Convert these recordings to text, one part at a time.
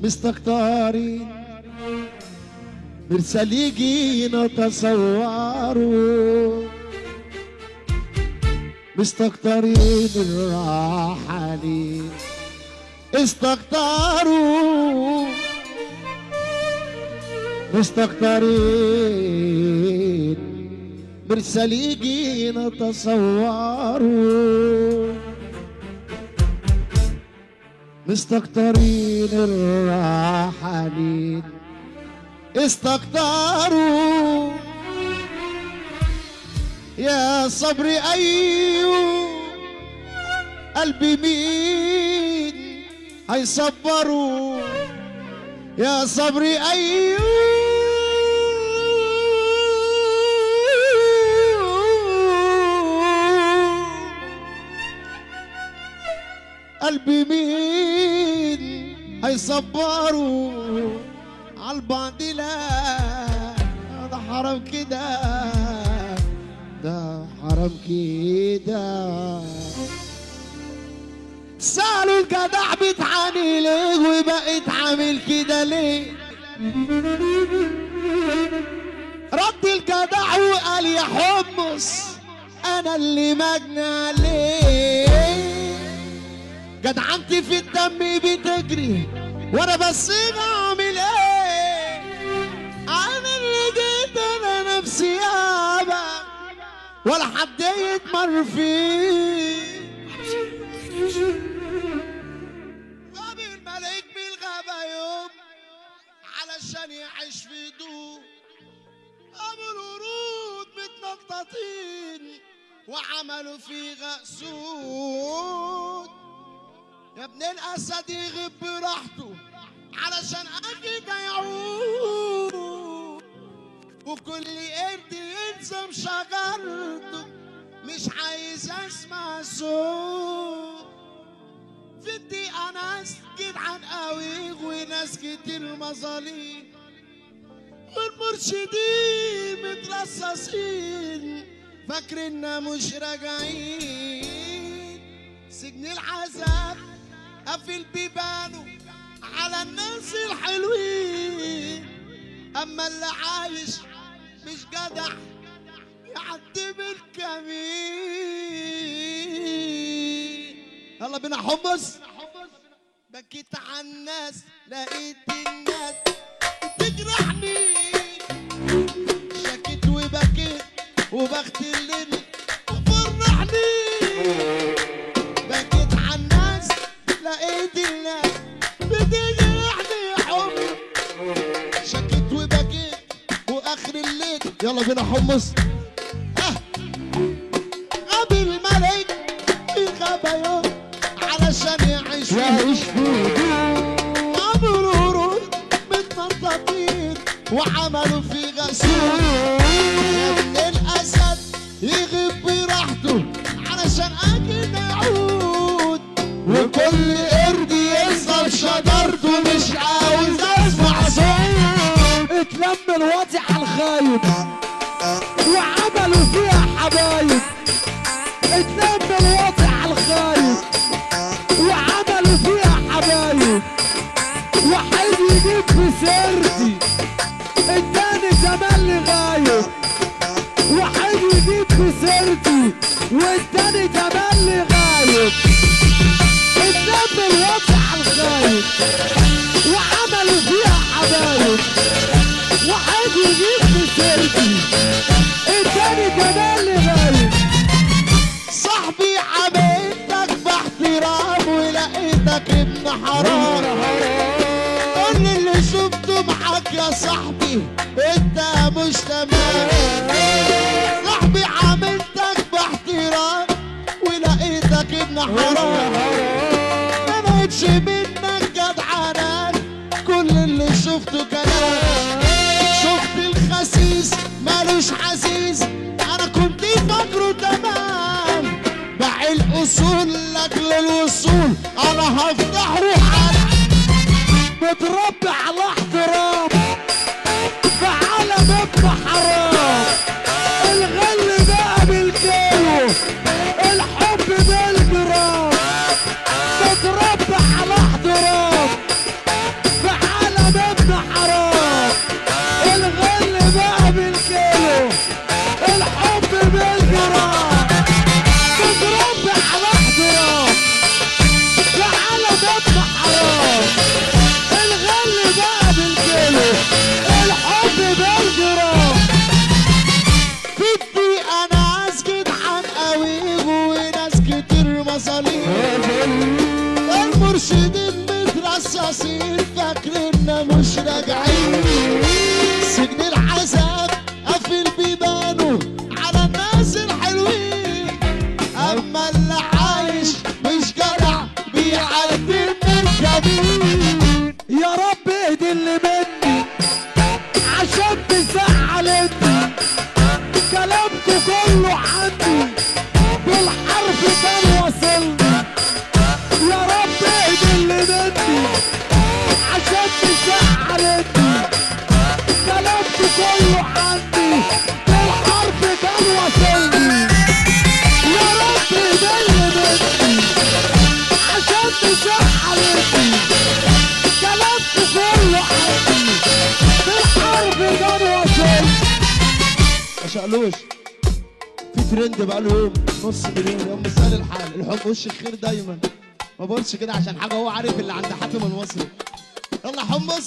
مستكترين مرسال يجينا تصوروا مستكترين الراحلين استكتروا مستكترين مرسال يجينا تصوروا مستكترين الراحلين استكتروا يا صبري أيوه قلبي مين هيصبروا يا صبري أيوه قلبي مين هيصبروا عالبعض لا ده حرام كده ده حرام كده سألوا الجدع بتعاني ليه وبقيت عامل كده ليه رد الجدع وقال يا حمص انا اللي مجني عليه جدعنتي في الدم بتجري وانا بس اعمل ايه انا اللي جيت انا نفسي يابا ولا حد يتمر فيه قابل الملك بالغابة يوم علشان يعيش في هدوء ابو الورود متنططين وعملوا فيها اسود يا ابن الاسد يغيب براحته علشان اكيد يعود وكل قرد يلزم شجرته مش عايز اسمع صوت في الدقيقة ناس جدعان قوي وناس كتير مظاليم والمرشدين مترصصين فاكرنا مش راجعين سجن العذاب قافل بيبانه على الناس الحلوين اما اللي عايش مش جدع يعدي بالكمين يلا بينا حمص بكيت على الناس لقيت الناس بتجرحني شكيت وبكيت وبخت الليل وفرحني بكيت على الناس لقيت الناس بتجرحني حب شكيت وبكيت واخر الليل يلا بينا حمص آه. غاب الملك في غابة يوم علشان يعيش يعيش في عملوا ورود متنططين وعملوا في غسول يا ابن الاسد يغيب براحته علشان اكيد يعود وكل قرد يصل شجرته مش عاوز اسمع صوت اتلم الوضع على الخايب وعملوا فيها حبايب اتلم الوضع على الخايب وعملوا فيها حبايب واحد يجيب في سردي التاني تملي غايب واحد يجيب في سردي والتاني تملي غايب اتلم الوضع على الخايب وعملوا فيها حبايب واحد يجيب في سردي التاني تملي غايب صاحبي عملتك باحترام ولقيتك ابن حرام كل اللي شفته معاك يا صاحبي انت مش تمام صاحبي عملتك باحترام ولقيتك ابن حرام ما لقيتش منك جدعنان كل اللي شفته كلام شفت الخسيس مالوش عزيز انا كنت فاكره تمام باع الاصول لاجل الوصول انا هفتح روحك متربي على احترام في عالم ابن حرام الغل بقى بالكيلو الحب بالجرام متربي على احترام في مرشدين مترصصين فاكريننا مش راجعين سجن العذاب قافل بيبانه على الناس الحلوين اما اللي عايش مش جدع بيعدي من الجميل يا رب اهدي اللي مني عشان تزعل انت كلامكوا كله عندي بالحرف كان واصلني يا رب اهدي اللي مني عشان تزعل انت كلامكوا كله عندي بالحرف كان واصلني يا رب اهدي اللي مني عشان تزعل انت كلامكوا كله عندي بالحرف كان واصلني ما شقلوش في ترند بقاله يوم نص مليون يوم مثال الحال الحب وش الخير دايما ما بقولش كده عشان حاجه هو عارف اللي عند حاتم المصري يلا حمص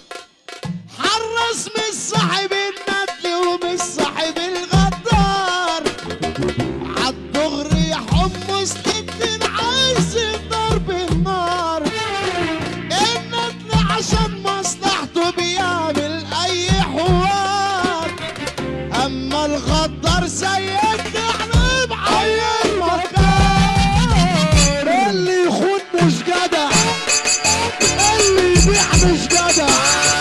حرص مش صاحب الندل ومش صاحب الغدار عالدغري يا حمص الاتنين عايز ضرب النار الندل عشان مصلحته بيعمل اي حوار اما الغدار سيدنا احنا بعين مكان اللي يخون مش جدع اللي يبيع مش جدع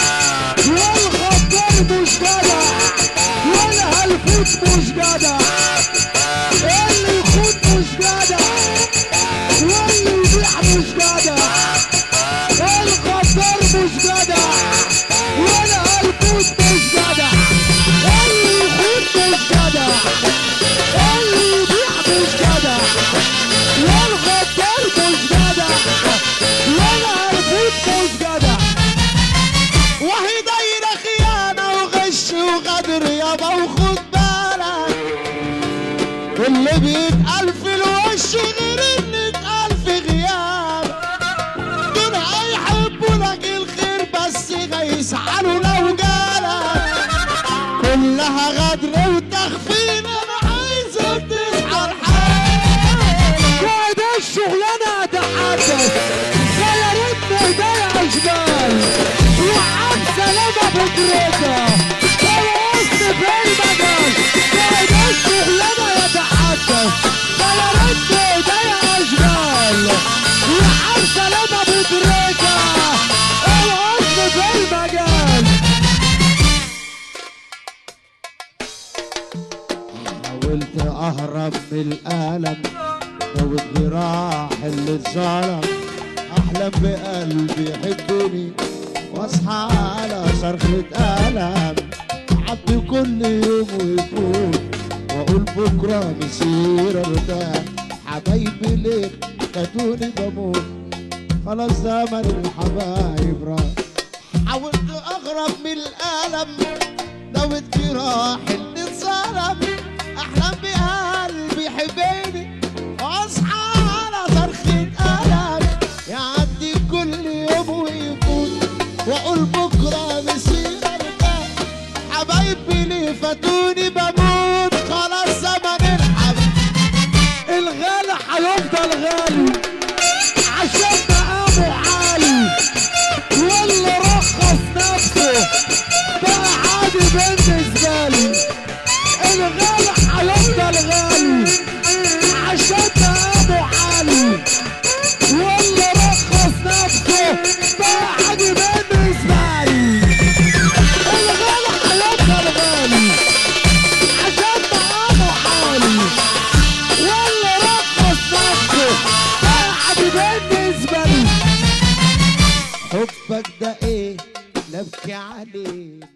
والغدار مش جدع والهلفوت مش جدع اللي يخون مش جدع واللي يبيع مش جدع الغدار مش جدع والهلفوت مش جدع اللي يخون مش جدع اللي يبيع مش جدع والغدار مش جدع والهلفوت مش جدع وهي دايره خيانه وغش وغدر يابا وخد بالك اللي بيتقال في الوش غير اللي اتقال في غياب دول هيحبوا لك الخير بس هيسعلوا لو جالك كلها غدر وتخفين انا عايزك تصحى الحال وده الشغلانة هتحدث سيارتنا ايديا اشبال وعم سلامة بكرتها والوسط في المجال وده الشغلانة يتحدث سيارتنا ايديا اشبال وعم سلامة بكرتها الوسط في المجال حاولت اهرب من الالم دوت جراح اللي اتظلم احلم بقلبي يحبني واصحى على صرخة الم عبي كل يوم ويفوت واقول بكره مسير ارتاح حبايبي ليه خدوني بموت خلاص زمن الحبايب راح حاولت اغرب من الالم دوت جراح اللي اتظلم احلم بقلبي يحبني واصحى على صرخة الم يعدي كل يوم ويفوت واقول بكره مسير ارتاح حبايبي ليه فاتوني بموت خلاص زمن الحب الغالي هيفضل غالي عشان مقامه عالي واللي رخص نفسه بقى عادي بالنسبة لي الغالي هيفضل غالي عشان مقامه عالي واللي رخص نفسه بقى عادي بالنسبة لي الغالي هيفضل غالي عشان مقامه عالي واللي رخص نفسه بعد بالنسبة لي حبك ده ايه نبكي عليه